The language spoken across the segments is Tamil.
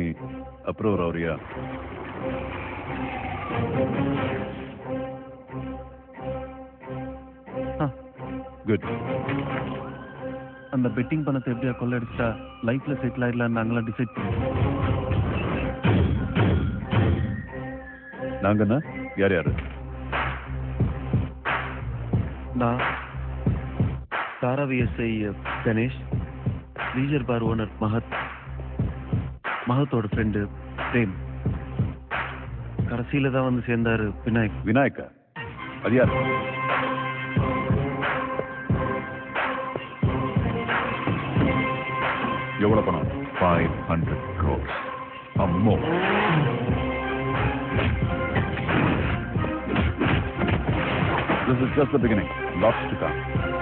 அப்ரூவர் ஆகுறியா குட் அந்த பெட்டிங் பணத்தை எப்படியா கொள்ளடிச்சிட்டா லைஃப்ல செட்டில் ஆயிடலாம் நாங்களாம் டிசைட் பண்ணோம் நாங்கன்னா யார் யாரு நான் Dharavi SI Ganesh leisure bar owner Mahat மஹத்தோட ஃப்ரெண்டு பிரேம் கடைசியில தான் வந்து சேர்ந்தாரு விநாயக் விநாயக்கா அது யார் எவ்வளவு பணம் ஃபைவ் ஹண்ட்ரட் க்ரோர்ஸ் அம்மோ This is just the beginning. Lots to come.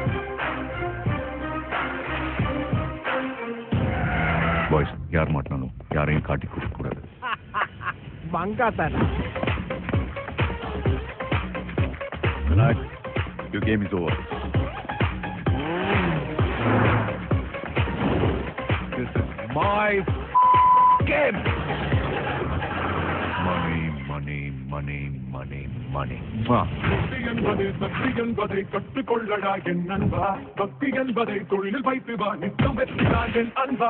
Boys யார் மாட்டினாலும் யாரையும் காட்டி கொடுக்க கூடாது Vinayak, your game is over. This is my game. Money, money, money, money, money. பக்தி என்பது சக்தி என்பதை கற்றுக்கொள்ளடா என் அன்பா பக்தி என்பதை தொழிலில் வைத்து வா நித்தம் வெற்றிதான் என் அன்பா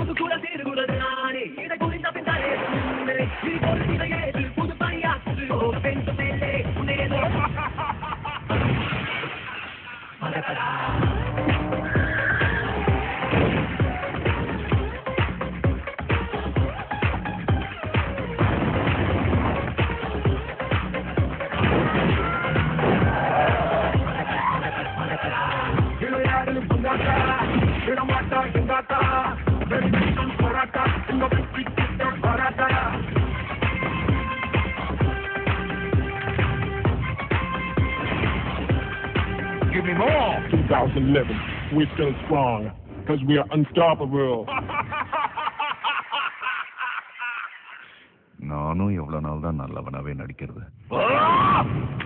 விளையாடலும் கொண்டாட்டா விடமாட்டா எங்காட்டா வெறிமேஷம் போராட்டா இந்த வெற்றி திட்டம் பாராட்டா Give me more. 2011, we're still strong because we are unstoppable. நானும் எவ்வளவு நாள் தான் நல்லவனாவே நடிக்கிறது